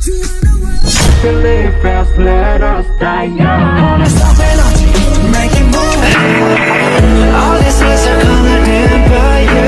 To live fast, let us die young. Making moves. All these things are colored in by you.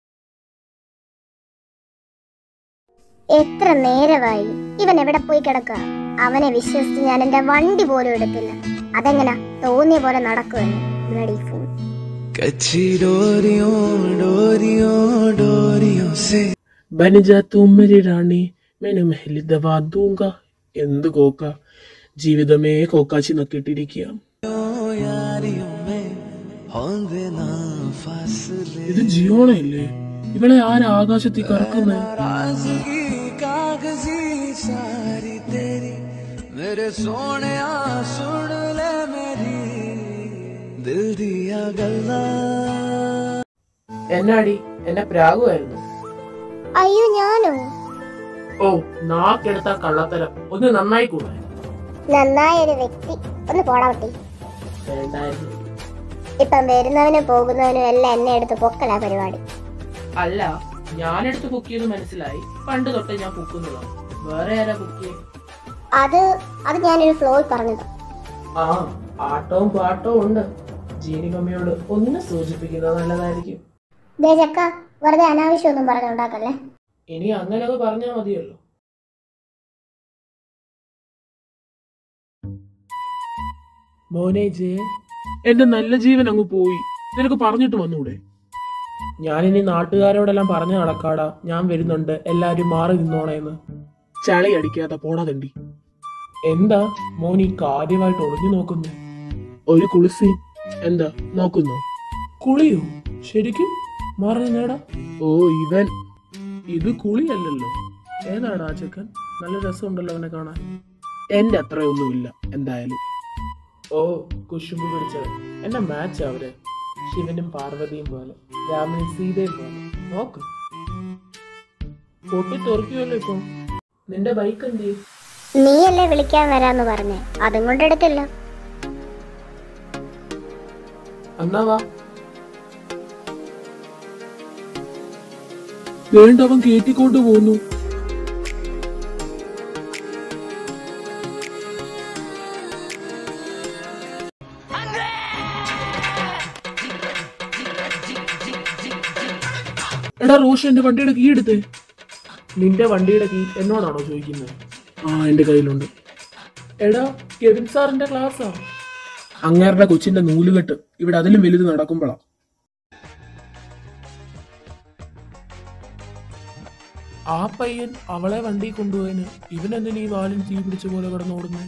എത്ര നേരമായി ഇവൻ എവിടെ പോയി കിടക്കുക അവനെ വിശ്വസിച്ച് ഞാൻ എന്റെ വണ്ടി പോലും എടുത്തില്ല അതെങ്ങനാ തോന്നിയ പോലെ നടക്കുമെന്ന് ബ്ലഡി ഫൂൾ कच्ची डोरियों डोरियों डोरियों से बन जा तू मेरी റാണി മേനു മെഹലി ദവാ ദൂങ്ക എന്ത് കോക്ക ജീവിതമേ കോക്കാച്ചി നക്കിട്ടിരിക്കുക यारियों में होंगे ना फासले ഇത് ജിയോണല്ലേ ഇവളെ ആരാ ആകാശത്തിൽ കറക്കുന്നത് नाराजगी कागजी सारी तेरी मेरे सोने सुन ले मेरी दिल दिया गल्ला എന്നാടി എന്നെ പ്രാഗുമായിരുന്നു അയ്യോ ഞാനോ ഓ നാക്കെടുത്ത കള്ളത്തരം ഒന്ന് നന്നായി കൂടെ നന്നായൊരു വ്യക്തി ഒന്ന് പോടാ കുട്ടി വേണ്ടായിരുന്നു ഇപ്പം വരുന്നവനും പോകുന്നവനും എല്ലാം എന്നെ എടുത്ത് പൊക്കലാ പരിപാടി അല്ല ഞാനെടുത്ത് പൊക്കിയത് മനസ്സിലായി പണ്ട് തൊട്ട് ഞാൻ പൊക്കുന്നതാണ് വേറെ ആരാ പൊക്കിയത് അത് അത് ഞാനൊരു ഫ്ലോയിൽ പറഞ്ഞത് ആ ആട്ടവും പാട്ടവും ഉണ്ട് ജീനി മമ്മിയോട് ഒന്ന് സൂചിപ്പിക്കുന്നത് നല്ലതായിരിക്കും ദേ ചക്ക വെറുതെ അനാവശ്യമൊന്നും പറഞ്ഞുണ്ടാക്കല്ലേ ഇനി അങ്ങനെ അത് പറഞ്ഞാൽ മതിയല്ലോ മോനെ ജെ എന്റെ നല്ല ജീവൻ അങ്ങ് പോയി നിനക്ക് പറഞ്ഞിട്ട് വന്നൂടെ ഞാനിനി നാട്ടുകാരോടെല്ലാം പറഞ്ഞു നടക്കാടാ ഞാൻ വരുന്നുണ്ട് എല്ലാരും മാറി നിന്നോണേന്ന് ചളി അടിക്കാതെ പോണ തണ്ടി എന്താ മോൻ ഈ കാര്യമായിട്ട് ഒളിഞ്ഞു നോക്കുന്നു ഒരു കുളിസി എന്താ നോക്കുന്നു കുളിയോ ശരിക്കും മാറി നിന്നേടാ ഓ ഇവൻ ഇത് കുളിയല്ലല്ലോ ഏതാണ് ആ ചെക്കൻ നല്ല രസമുണ്ടല്ലോ അവനെ കാണാൻ എന്റെ അത്രയൊന്നുമില്ല എന്തായാലും ഓ കുശുമ്പ് പിടിച്ചവൻ എന്റെ മാച്ച് അവര് ശിവനും പാർവതിയും പോലെ രാമനും സീതയും പോലെ നോക്ക് പൊട്ടി തെറിക്കുമല്ലോ ഇപ്പൊ നിന്റെ ബൈക്ക് എന്ത് ചെയ്യും നീയല്ലേ വിളിക്കാൻ വരാന്ന് പറഞ്ഞേ അതും കൊണ്ട് എടുത്തില്ല എന്നാ വാ വേണ്ട അവൻ കേറ്റിക്കൊണ്ട് പോന്നു എടാ റോഷ എന്റെ വണ്ടിയുടെ കീ എടുത്തേ നിന്റെ വണ്ടിയുടെ കീ എന്നോടാണോ ചോദിക്കുന്നത് ആ എന്റെ കയ്യിലുണ്ട് എടാ കെവിൻ സാറിന്റെ ക്ലാസ്സാ അങ്ങേരുടെ കൊച്ചിന്റെ നൂലുകെട്ട് ഇവിടെ അതിലും വലുത് നടക്കുമ്പോഴാ ആ പയ്യൻ അവളെ വണ്ടി കൊണ്ടുപോയതിന് ഇവനെന്തിനീ വാലിൽ തീ പിടിച്ച പോലെ കിടന്നോടുന്നു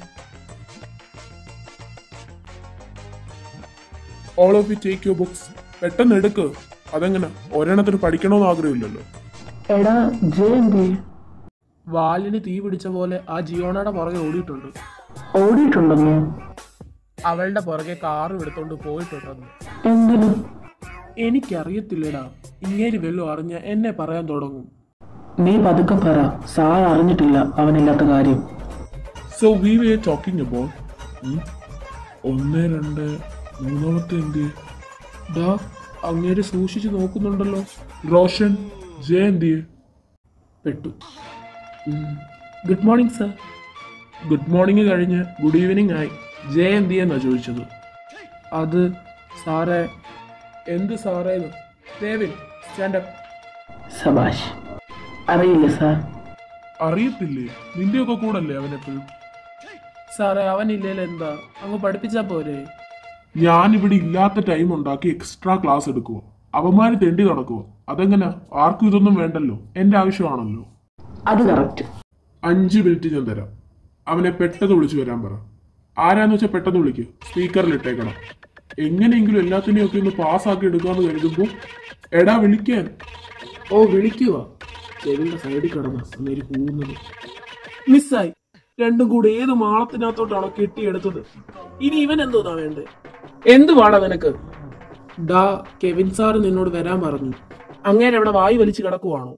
all of you take your books പെട്ടെന്ന് എടുക്ക് അതെങ്ങനെ ഒരെണ്ണത്തിന് പഠിക്കണമെന്ന് ആഗ്രഹമില്ലല്ലോ എടാ ജയന്തി വാലിന് തീ പിടിച്ച പോലെ ആ ജിയോണയുടെ പുറകെ ഓടിയിട്ടുണ്ട് ഓടിയിട്ടുണ്ടെന്നോ അവളുടെ പുറകെ കാറ് എടുത്തോണ്ട് പോയിട്ടുണ്ടെന്ന് എന്തിനു എനിക്കറിയത്തില്ലടാ ഇങ്ങേരി വല്ലതും അറിഞ്ഞ എന്നെ പറയാൻ തുടങ്ങും നീ പതുക്കെ പറ സാർ അറിഞ്ഞിട്ടില്ല അവനില്ലാത്ത കാര്യം so we we talking about ഒന്ന് രണ്ട് മൂന്നാമത്തെ എന്ത് ഡാ അങ്ങേര് സൂക്ഷിച്ചു നോക്കുന്നുണ്ടല്ലോ റോഷൻ ജയന്തി പെട്ടു good morning sir good morning കഴിഞ്ഞ് ഗുഡ് ഈവനിങ് ആയി ജയന്തി എന്നാ ചോദിച്ചത് അത് സാറേ എന്ത് സാറേന്ന് ദേവിൻ സ്റ്റാൻഡപ്പ് സബാഷ് അറിയില്ല സാർ അറിയത്തില്ലേ നിന്റെയൊക്കെ കൂടല്ലേ അവനെപ്പോഴും സാറേ അവനില്ലേലും എന്താ അങ്ങ് പഠിപ്പിച്ചാ പോരെ ഞാൻ ഇവിടെ ഇല്ലാത്ത ടൈം ഉണ്ടാക്കി എക്സ്ട്രാ ക്ലാസ് എടുക്കുവോ അവന്മാര് തെണ്ടി നടക്കുവോ അതെങ്ങനെ ആർക്കും ഇതൊന്നും വേണ്ടല്ലോ എന്റെ ആവശ്യമാണല്ലോ അത് കറക്റ്റ് അഞ്ച് മിനിറ്റ് ഞാൻ തരാം അവനെ പെട്ടെന്ന് വിളിച്ചു വരാൻ പറ ആരാന്ന് വെച്ചാൽ പെട്ടെന്ന് വിളിക്ക് സ്പീക്കറിൽ ഇട്ടേക്കണം എങ്ങനെയെങ്കിലും എല്ലാത്തിനെയും ഒക്കെ ഒന്ന് പാസ്സാക്കി എടുക്കാന്ന് കരുതുമ്പോ എടാ വിളിക്കാൻ ഓ വിളിക്കുക ചെവിന്റെ സൈഡിൽ കിടന്ന അന്നേര് കൂവുന്നത് മിസ്സായി രണ്ടും കൂടെ ഏത് മാളത്തിനകത്തോട്ടാണോ കെട്ടിയെടുത്തത് ഇനി ഇവൻ എന്തോന്നാ വേണ്ടേ എന്ത് പാടാ നിനക്ക് ഡാ കെവിൻ സാർ നിന്നോട് വരാൻ പറഞ്ഞു അങ്ങേരെ അവിടെ വായു വലിച്ചു കിടക്കുവാണോ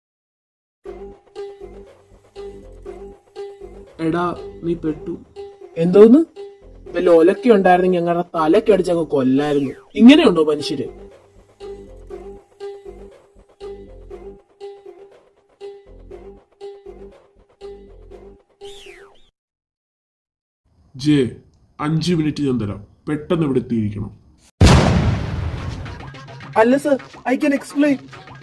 എടാ നീ പെട്ടു എന്തോന്ന് വല്ല ഒലക്ക ഉണ്ടായിരുന്നെങ്കിൽ ഞങ്ങളുടെ തലക്കടിച്ചങ്ങ് കൊല്ലായിരുന്നു ഇങ്ങനെയുണ്ടോ മനുഷ്യര് ജെ അഞ്ച് മിനിറ്റ് ഞാൻ തരാം പെട്ടെന്ന് ഇവിടെ എത്തിയിരിക്കണം അല്ല sir I can explain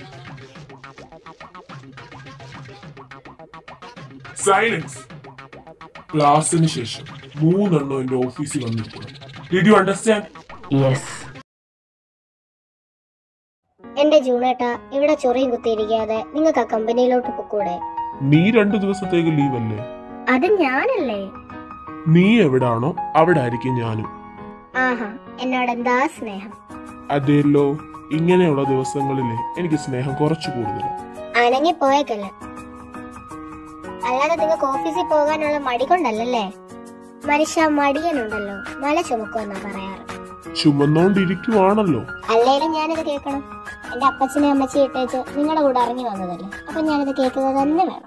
silence ക്ലാസ്സിന് ശേഷം മൂന്നെണ്ണം എന്റെ ഓഫീസിൽ വന്നിരിക്കണം ഡിഡ് യു അണ്ടർസ്റ്റാൻഡ് യെസ് എന്റെ ജൂണേട്ട ഇവിടെ ചൊറിയും കുത്തിയിരിക്കാതെ നിങ്ങൾക്ക് ആ കമ്പനിയിലോട്ട് പൊക്കൂടെ നീ രണ്ടു ദിവസത്തേക്ക് ലീവ് അല്ലേ അത് ഞാനല്ലേ നീ എവിടാണോ അവിടെ ആയിരിക്കും ഞാനും ആഹാ എന്നോട് എന്താ സ്നേഹം അതേല്ലോ ഇങ്ങനെയുള്ള ദിവസങ്ങളിലെ എനിക്ക് സ്നേഹം കുറച്ചു കൂടുതലാണ് അനങ്ങി പോയേക്കല്ലേ അല്ലാതെ നിങ്ങൾക്ക് ഓഫീസിൽ പോകാനുള്ള മടി കൊണ്ടല്ലല്ലേ മനുഷ്യ മടിയനുണ്ടല്ലോ മല ചുമക്കുമെന്നാ പറയാറ് ചുമന്നോണ്ടിരിക്കുവാണല്ലോ അല്ലേലും ഞാനിത് കേൾക്കണം എന്റെ അപ്പച്ചനെ അമ്മച്ചി ഇട്ടേച്ച് നിങ്ങളുടെ കൂടെ ഇറങ്ങി വന്നതല്ലേ അപ്പൊ ഞാനിത് കേൾക്കുക തന്നെ വേണം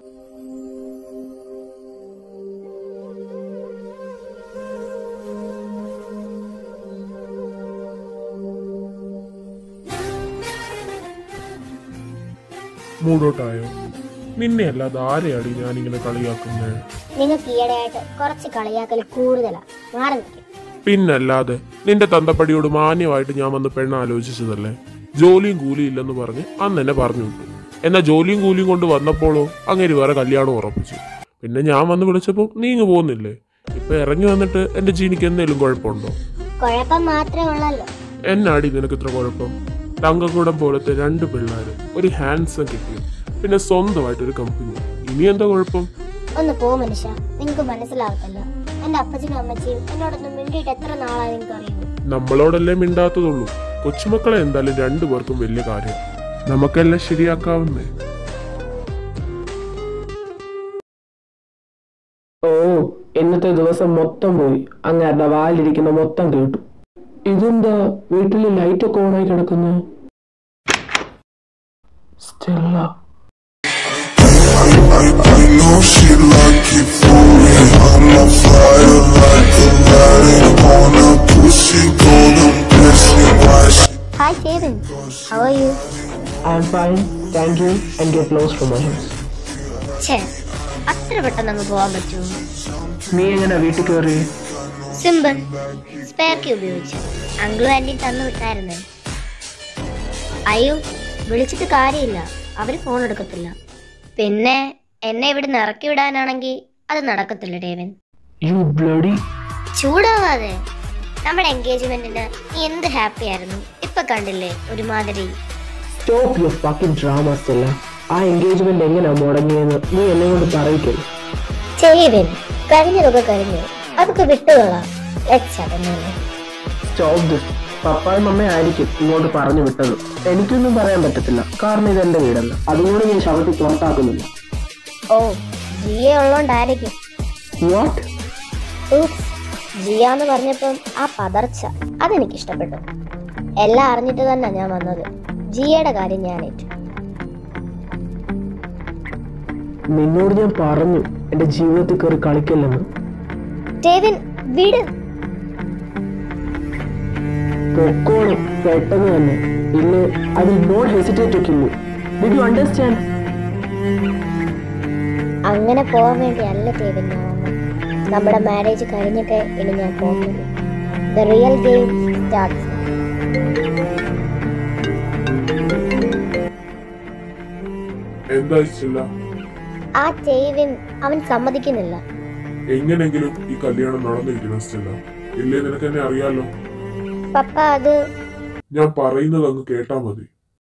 മൂടോട്ടായോ നിന്നെ അല്ലാതെ ആരെയാടി ഞാനിങ്ങനെ കളിയാക്കുന്നത് നിങ്ങൾക്ക് ഈയിടെയായിട്ട് കുറച്ച് കളിയാക്കൽ കൂടുതലാ മാറി നിൽക്കും പിന്നല്ലാതെ നിന്റെ തന്തപ്പടിയോട് മാന്യമായിട്ട് ഞാൻ വന്ന് പെണ്ണ് ആലോചിച്ചതല്ലേ ജോലിയും കൂലിയും ഇല്ലെന്ന് പറഞ്ഞ് അന്ന് എന്നെ പറഞ്ഞു വിട്ടു എന്നാ ജോലിയും കൂലിയും കൊണ്ട് വന്നപ്പോഴോ അങ്ങേര് വേറെ കല്യാണം ഉറപ്പിച്ചു പിന്നെ ഞാൻ വന്ന് വിളിച്ചപ്പോൾ നീ ഇങ്ങ് പോകുന്നില്ലേ ഇപ്പൊ ഇറങ്ങി വന്നിട്ട് എന്റെ ജീനിക്ക് എന്തെങ്കിലും കുഴപ്പമുണ്ടോ കുഴപ്പം മാത്രമേ ഉള്ളല്ലോ എന്നാടി നിനക്ക് ഇത്ര കുഴപ്പം തങ്കക്കൂടം പോലത്തെ രണ്ട് പിള്ളേര് ഒരു ഹാൻസം കിട്ടി പിന്നെ സ്വന്തമായിട്ട് ഒരു കമ്പനി ഇനി എന്താ കുഴപ്പം ഒന്ന് പോ മനുഷ്യ നിങ്ങൾക്ക് മനസ്സിലാവത്തില്ല എന്റെ അപ്പച്ചനും അമ്മച്ചിയും എന്നോടൊന്നും മിണ്ടിയിട്ട് എത്ര നാളായി നിങ്ങൾക്ക് അറിയൂ നമ്മളോടല്ലേ മിണ്ടാത്തതുള്ളൂ കൊച്ചുമക്കളെ എന്തായാലും രണ്ടു പേർക്കും വലിയ കാര്യം നമുക്കെല്ലാം ശരിയാക്കാവുന്നേ ഓ ഇന്നത്തെ ദിവസം മൊത്തം പോയി അങ്ങാരുടെ വാലിരിക്കുന്ന മൊത്തം കേട്ടു ഇതെന്താ വീട്ടിൽ ലൈറ്റ് ഒക്കെ ഓണായി കിടക്കുന്നു Stella I know she like it for me. I'm on fire like a lion on a pussy golden blessing. Why she hi Kevin how are you I'm fine thank you and get lost from my house ഛേ അത്ര പെട്ടെന്ന് അങ്ങ് പോകാൻ പറ്റുമോ നീ എങ്ങനെ വീട്ടിൽ കയറി സിമ്പിൾ സ്പെയർ കീ ഉപയോഗിച്ചു അങ്കിളും ആന്റിയും തന്നു വിട്ടായിരുന്നേ അയ്യോ വിളിച്ചിട്ട് കാര്യമില്ല അവര് ഫോൺ എടുക്കത്തില്ല പിന്നെ എന്നെ ഇവിടുന്ന് ഇറക്കി വിടാനാണെങ്കിൽ അത് നടക്കത്തില്ല ഡേവൻ യു ബ്ലഡി ചൂടാവാതെ നമ്മുടെ എൻഗേജ്മെന്റിന് നീ എന്ത് ഹാപ്പി ആയിരുന്നു ഇപ്പൊ കണ്ടില്ലേ ഒരുമാതിരി stop your fucking dramas Stella ആ എൻഗേജ്മെന്റ് എങ്ങനെയാ മുടങ്ങിയെന്ന് നീ എന്നെ കൊണ്ട് പറയിക്കരുത് ചെയ്യവൻ കഴിഞ്ഞതൊക്കെ കഴിഞ്ഞു അതൊക്കെ വിട്ടുകൊള്ളാം രക്ഷാതൊന്നുമില്ല സ്റ്റോപ്പ് ദിസ് പപ്പായും അമ്മയും ആയിരിക്കും ഇങ്ങോട്ട് പറഞ്ഞു വിട്ടത് എനിക്കൊന്നും പറയാൻ പറ്റത്തില്ല കാരണം ഇത് എന്റെ വീടല്ല അതുകൊണ്ട് ഞാൻ ശവത്തിൽ പുറത്താക്കുന്നില്ല ഓ ജിയ ഉള്ളോണ്ടായിരിക്കും വാട്ട് ഊപ്സ് ജിയ എന്ന് പറഞ്ഞപ്പം ആ പതർച്ച അതെനിക്ക് ഇഷ്ടപ്പെട്ടു എല്ലാം അറിഞ്ഞിട്ട് തന്നെ ഞാൻ വന്നത് ജിയയുടെ കാര്യം ഞാൻ ഏറ്റു നിന്നോട് ഞാൻ പറഞ്ഞു എന്റെ ജീവിതത്തിൽ കയറി കളിക്കല്ലെന്ന് ഡേവിൻ വീട് പൊക്കോളും പെട്ടെന്ന് തന്നെ ഇന്ന് I will not hesitate to kill you did you understand അങ്ങനെ പോകാൻ വേണ്ടി അല്ല ഡേവിൻ ഞാൻ വന്നത് നമ്മുടെ മാരേജ് കഴിഞ്ഞിട്ട് ഇനി ഞാൻ പോകുന്നത് ദ റിയൽ ഗെയിം സ്റ്റാർട്ട് എന്താ ഇഷ്ടമില്ല ആ ഡേവിൻ അവൻ സമ്മതിക്കുന്നില്ല എങ്ങനെങ്കിലും ഈ കല്യാണം നടന്നിരിക്കണം സ്റ്റെല്ല ഇല്ലേ നിനക്ക് എന്നെ അറിയാലോ പപ്പ അത് ഞാൻ പറയുന്നത് അങ്ങ് കേട്ടാ മതി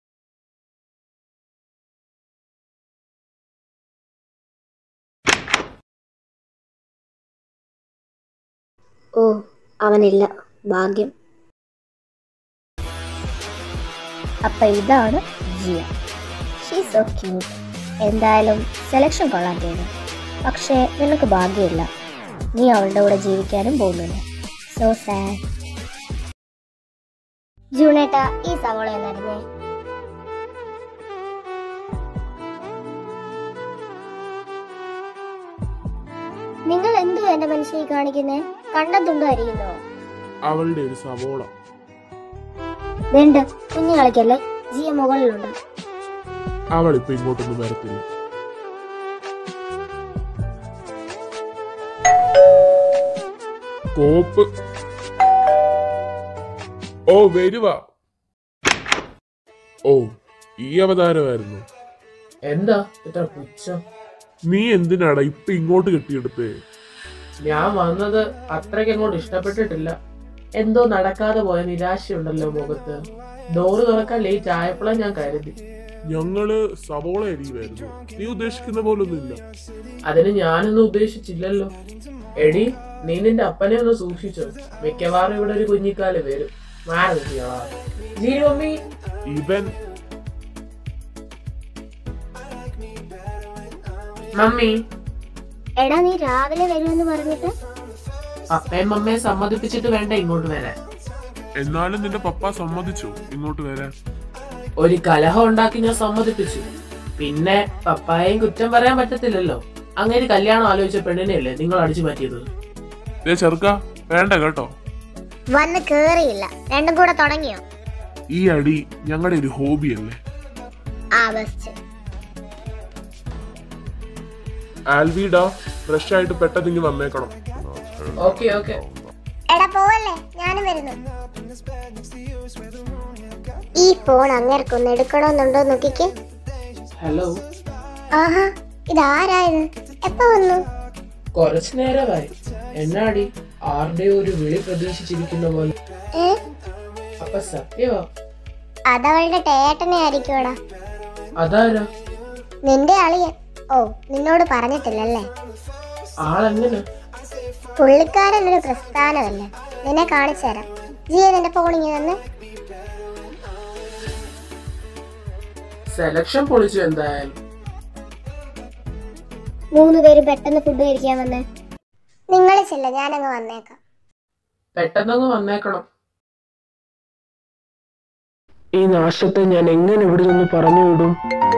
ഓ അവനില്ല ഭാഗ്യം അപ്പൊ ഇതാണ് ജിയ ഷീ സോ ക്യൂട്ട് എന്തായാലും സെലക്ഷൻ കൊള്ളാൻ ചെയ്തു പക്ഷേ നിനക്ക് ഭാഗ്യമില്ല നീ അവളുടെ കൂടെ ജീവിക്കാനും പോകുന്നില്ല സോ സാഡ് ജൂണേട്ട ഈ സവോള എന്നറിഞ്ഞേ നിങ്ങൾ എന്തു എന്റെ മനുഷ്യനെ കാണിക്കുന്നേ കണ്ടെത്തുണ്ടോ അരിയുന്നോ അവളുടെ ഒരു സവോള വേണ്ട കുഞ്ഞു കളിക്കല്ലേ ജിയ മുകളിലുണ്ട് അവൾ ഇപ്പൊ ഇങ്ങോട്ടൊന്നും വരത്തില്ല കോപ്പ് ഓ വരുവാ ഓ ഈ അവതാരമായിരുന്നു എന്താ ഇത്ര പുച്ഛം നീ എന്തിനാടാ ഇപ്പൊ ഇങ്ങോട്ട് കെട്ടിയെടുത്തേ ഞാൻ വന്നത് അത്രയ്ക്ക് അങ്ങോട്ട് ഇഷ്ടപ്പെട്ടിട്ടില്ല എന്തോ നടക്കാതെ പോയ നിരാശയുണ്ടല്ലോ മുഖത്ത് ഡോറ് തുറക്കാൻ ലേറ്റ് ആയപ്പോഴാ ഞാൻ കരുതി ഞങ്ങള് സവോള അരിയുമായിരുന്നു നീ ഉദ്ദേശിക്കുന്ന പോലൊന്നുമില്ല അതിന് ഞാനൊന്നും ഉദ്ദേശിച്ചില്ലല്ലോ എടി നീ നിന്റെ അപ്പനെ ഒന്ന് സൂക്ഷിച്ചോ മിക്കവാറും ഇവിടെ ഒരു കുഞ്ഞിക്കാല് വരും മാറി നിൽക്കിയാളാ ജീവ മമ്മി ഇവൻ മമ്മി എടാ നീ രാവിലെ വരുമെന്ന് പറഞ്ഞിട്ട് അപ്പയും മമ്മയെ സമ്മതിപ്പിച്ചിട്ട് വേണ്ട ഇങ്ങോട്ട് വരാൻ എന്നാലും നിന്റെ പപ്പ സമ്മതിച്ചു ഇങ്ങോട്ട് വരാൻ ഒരു കലഹം ഉണ്ടാക്കി ഞാൻ സമ്മതിപ്പിച്ചു പിന്നെ പപ്പായെയും കുറ്റം പറയാൻ പറ്റത്തില്ലല്ലോ അങ്ങനെ കല്യാണം ആലോചിച്ച പെണ്ണിനെയല്ലേ നിങ്ങൾ അടിച്ചു മാറ്റിയത് ദേ ചെറുക്ക വേണ്ട കേട്ടോ വന്ന് കേറിയില്ല രണ്ടും കൂടെ തുടങ്ങിയോ ഈ അടി ഞങ്ങളുടെ ഒരു ഹോബിയല്ലേ ആ ബെസ്റ്റ് ആൽവിഡാ ഫ്രഷ് ആയിട്ട് പെട്ടെന്ന് വന്നേക്കണം ഓക്കെ ഓക്കെ എടാ പോവല്ലേ ഞാനും വരുന്നു ഈ ഫോൺ അങ്ങേർക്കൊന്ന് എടുക്കണമെന്നുണ്ടോ നോക്കിക്കേ ഹലോ ആഹാ ഇതാരായത് എപ്പോ വന്നു കുറച്ചു നേരമായി എന്നാടി ആരുടെ ഒരു വിളി പ്രതീക്ഷിച്ചിരിക്കുന്ന പോലെ ഏ അപ്പൊ സത്യവാ അതവളുടെ ടേട്ടനെ ആയിരിക്കുമടാ അതാരാ നിന്റെ അളിയൻ ഓ നിന്നോട് പറഞ്ഞിട്ടില്ലല്ലേ ആളെങ്ങനെ പുള്ളിക്കാരൻ ഒരു പ്രസ്ഥാനമല്ലേ നിന്നെ കാണിച്ചു തരാം ജിയ നിന്റെ ഫോണിങ് തന്നെ സെലക്ഷൻ പൊളിച്ചു എന്തായാലും മൂന്ന് പേര് പെട്ടെന്ന് ഫുഡ് കഴിക്കാൻ വന്നേ നിങ്ങൾ ചെല്ല ഞാനങ്ങ് വന്നേക്കാം പെട്ടെന്നങ്ങ് വന്നേക്കണം ഈ നാശത്തെ ഞാൻ എങ്ങനെ ഇവിടെ നിന്ന് പറഞ്ഞു വിടും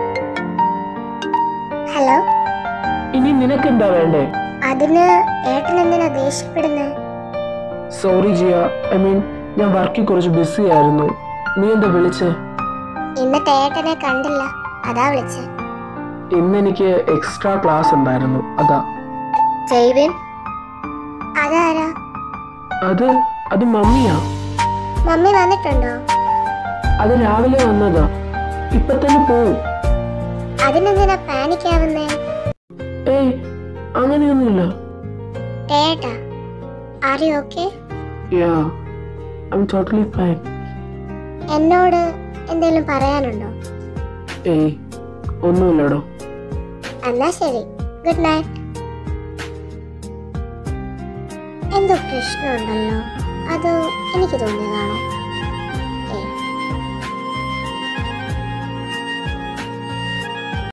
ഹലോ ഇനി നിനക്കെന്താ വേണ്ടേ അതിന് ഏട്ടൻ എന്തിനാ ദേഷ്യപ്പെടുന്നേ സോറി ജിയ ഐ മീൻ ഞാൻ വർക്കിൽ കുറച്ച് ബിസി ആയിരുന്നു നീ എന്താ വിളിച്ചേ ഇന്നത്തെ ഏട്ടനെ കണ്ടില്ല അതാ വിളിച്ചേ ഇന്ന് എനിക്ക് എക്സ്ട്രാ ക്ലാസ് ഉണ്ടായിരുന്നു അതാ ജൈവിൻ അതാരാ അത് അത് മമ്മിയാ മമ്മി വന്നിട്ടുണ്ടോ അത് രാവിലെ വന്നതാ ഇപ്പൊ തന്നെ പോവും അതിനെന്തിനാ പാനിക് ആവുന്നേ ഏയ് അങ്ങനെയൊന്നുമില്ല ഏട്ടാ are you okay yeah I'm totally fine എന്നോട് എന്തെങ്കിലും പറയാനുണ്ടോ ഏയ് ഒന്നുമില്ലടോ എന്നാ ശരി ഗുഡ് നൈറ്റ് എന്തോ പ്രശ്നമുണ്ടല്ലോ അതോ എനിക്ക് തോന്നിയതാണോ